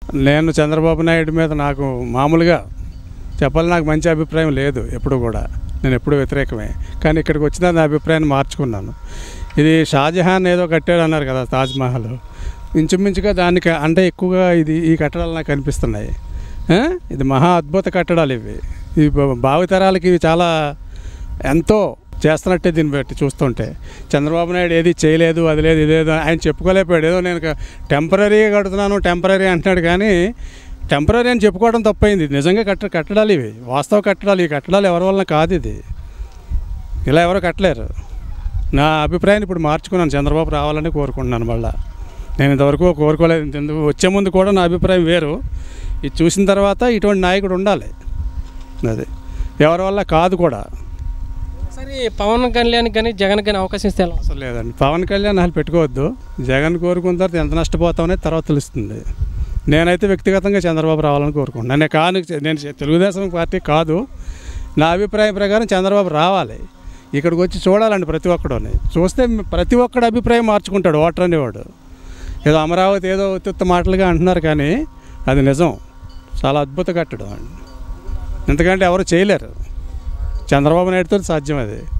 నేను చంద్రబాబు నాయుడు మీద నాకు మామూలుగా చెప్పాలి నాకు మంచి అభిప్రాయం లేదు ఎప్పుడు కూడా నేను ఎప్పుడు వ్యతిరేకమే కానీ ఇక్కడికి వచ్చిన నా అభిప్రాయాన్ని మార్చుకున్నాను ఇది షాజహాన్ ఏదో కట్టాడు అన్నారు కదా తాజ్మహల్ ఇంచుమించుగా దానికి అంటే ఎక్కువగా ఇది ఈ కట్టడాలు నాకు కనిపిస్తున్నాయి ఆ? ఇది మహా అద్భుత కట్టడాలు ఇవి ఇవి భ- భావితరాలకి ఇవి చాలా ఎంతో చేస్తున్నట్టే దీన్ని బట్టి చూస్తుంటే చంద్రబాబు నాయుడు ఏది చేయలేదు అది లేదు ఇదేదో ఆయన చెప్పుకోలేకపోయాడు ఏదో నేను టెంపరీగా కడుతున్నాను టెంపరీ అంటున్నాడు కానీ టెంపరీ అని చెప్పుకోవడం తప్పైంది ఇది నిజంగా కట్ట కట్టడాలు ఇవి వాస్తవ కట్టడాలు ఈ కట్టడాలు ఎవరి వలన కాదు ఇది ఇలా ఎవరో కట్టలేరు నా అభిప్రాయాన్ని ఇప్పుడు మార్చుకున్నాను చంద్రబాబు రావాలని కోరుకుంటున్నాను మళ్ళా నేను ఇంతవరకు కోరుకోలేదు ఇంతెందుకు వచ్చే ముందు కూడా నా అభిప్రాయం వేరు ఇది చూసిన తర్వాత ఇటువంటి నాయకుడు ఉండాలి అది ఎవరి వల్ల కాదు కూడా సరే పవన్ కళ్యాణ్ కానీ జగన్ కానీ అవకాశం ఇస్తే ఎలా ఉంటుంది? అసలు లేదండి పవన్ కళ్యాణ్ అసలు పెట్టుకోవద్దు జగన్ కోరుకున్న తర్వాత ఎంత నష్టపోతామనేది తర్వాత తెలుస్తుంది నేనైతే వ్యక్తిగతంగా చంద్రబాబు రావాలని కోరుకుంటున్నాను నేను కాను నేను తెలుగుదేశం పార్టీ కాదు నా అభిప్రాయం ప్రకారం చంద్రబాబు రావాలి ఇక్కడికి వచ్చి చూడాలండి ప్రతి ఒక్కడని చూస్తే ప్రతి ఒక్కడు అభిప్రాయం మార్చుకుంటాడు ఓటర్ అనేవాడు ఏదో అమరావతి ఏదో ఉత్తుత్త మాటలుగా అంటున్నారు కానీ అది నిజం చాలా అద్భుత కట్టడం అండి ఎందుకంటే ఎవరు చేయలేరు చంద్రబాబు నాయుడుతో సాధ్యం అది